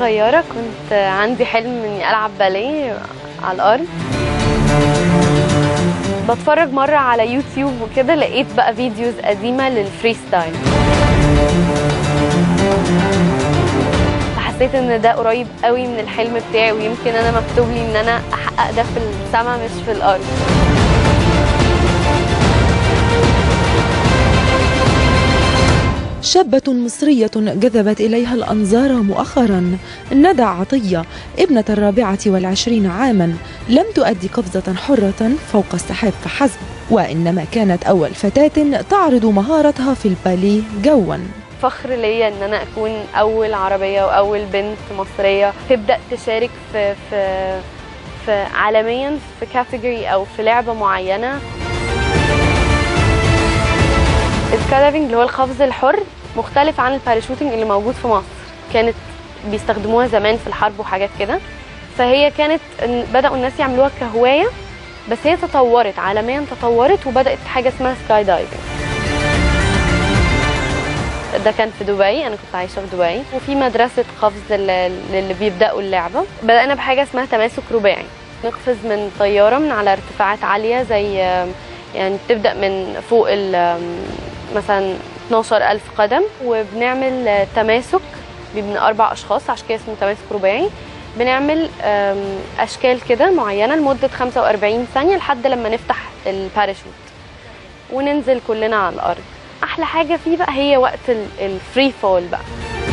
صغيرة كنت عندي حلم اني العب باليه على الارض بتفرج مرة على يوتيوب وكده لقيت بقى فيديوز قديمة للفري ستايل فحسيت ان ده قريب قوي من الحلم بتاعي ويمكن انا مكتوب لي ان انا احقق ده في السما مش في الارض شابة مصرية جذبت إليها الأنظار مؤخرا ندى عطية ابنة الرابعة والعشرين عاما لم تؤدي قفزة حرة فوق السحاب فحسب وإنما كانت أول فتاة تعرض مهارتها في الباليه جوا فخر ليا ان انا اكون اول عربيه واول بنت مصريه تبدا تشارك في في في عالميا في كاتيجوري او في لعبه معينه السكايدايفنج اللي هو القفز الحر مختلف عن الباراشوتنج اللي موجود في مصر كانت بيستخدموها زمان في الحرب وحاجات كده فهي كانت إن- بداوا الناس يعملوها كهوايه بس هي تطورت عالميا تطورت وبدات حاجه اسمها سكاي دايفنج ده كان في دبي انا كنت عايشه في دبي وفي مدرسه قفز لل- للي بيبداوا اللعبه بدانا بحاجه اسمها تماسك رباعي نقفز من طياره من على ارتفاعات عاليه زي يعني بتبدا من فوق ال- مثلا 12000 قدم وبنعمل تماسك بين اربع اشخاص عشان كده اسمه تماسك رباعي بنعمل أم، اشكال كده معينه لمده 45 ثانيه لحد لما نفتح الباراشوت وننزل كلنا على الارض احلى حاجه فيه بقى هي وقت الفري فول بقى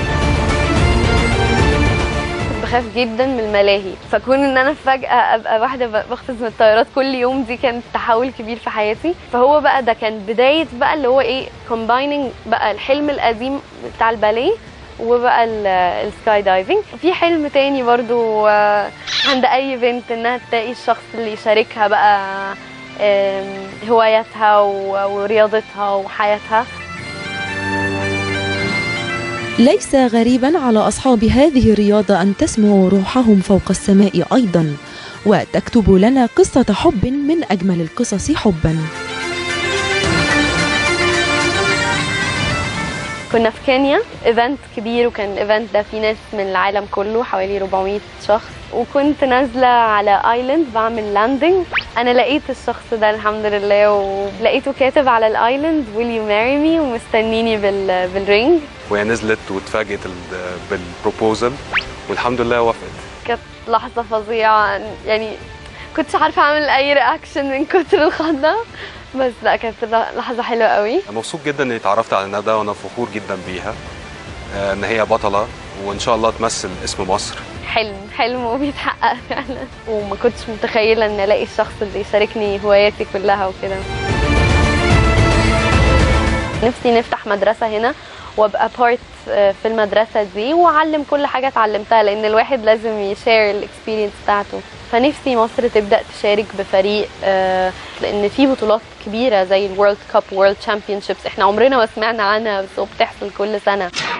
كنت بخاف جدا من الملاهي فكون ان انا فجاه ابقى واحده ب- بقفز من الطيارات كل يوم دي كانت تحول كبير في حياتي فهو بقى ده كان بدايه بقى اللي هو ايه كومبايننج بقى الحلم القديم بتاع الباليه وبقى ال- السكاي دايفنج في حلم تاني برضو آه، عند اي بنت انها تلاقي الشخص اللي يشاركها بقى آم، هواياتها و- ورياضتها وحياتها ليس غريبا على أصحاب هذه الرياضة أن تسمع روحهم فوق السماء أيضا وتكتب لنا قصة حب من أجمل القصص حبا كنا في كينيا ايفنت كبير وكان الايفنت ده فيه ناس من العالم كله حوالي 400 شخص وكنت نازله على ايلاند بعمل لاندنج انا لقيت الشخص ده الحمد لله ولقيته كاتب على الايلاند will you marry me ومستنيني بال بالرينج وهي نزلت واتفاجئت ال- بالبروبوزل والحمد لله وافقت كانت لحظه فظيعه يعني كنتش عارفه اعمل اي رياكشن من كتر الخضه بس لا كانت لحظه حلوه قوي مبسوط جدا اني اتعرفت على ندى وانا فخور جدا بيها آه، ان هي بطله وان شاء الله تمثل اسم مصر حلم حلم وبيتحقق فعلا وما كنتش متخيله ان الاقي الشخص اللي يشاركني هواياتي كلها وكده نفسي نفتح مدرسه هنا وابقى بارت في المدرسه دي واعلم كل حاجه اتعلمتها لان الواحد لازم يشير الاكسبيرينس بتاعته فنفسي مصر تبدا تشارك بفريق آه، لان في بطولات كبيره زي الورلد كاب وورلد تشامبيونشيبس احنا عمرنا ما سمعنا عنها بس هو بتحصل كل سنه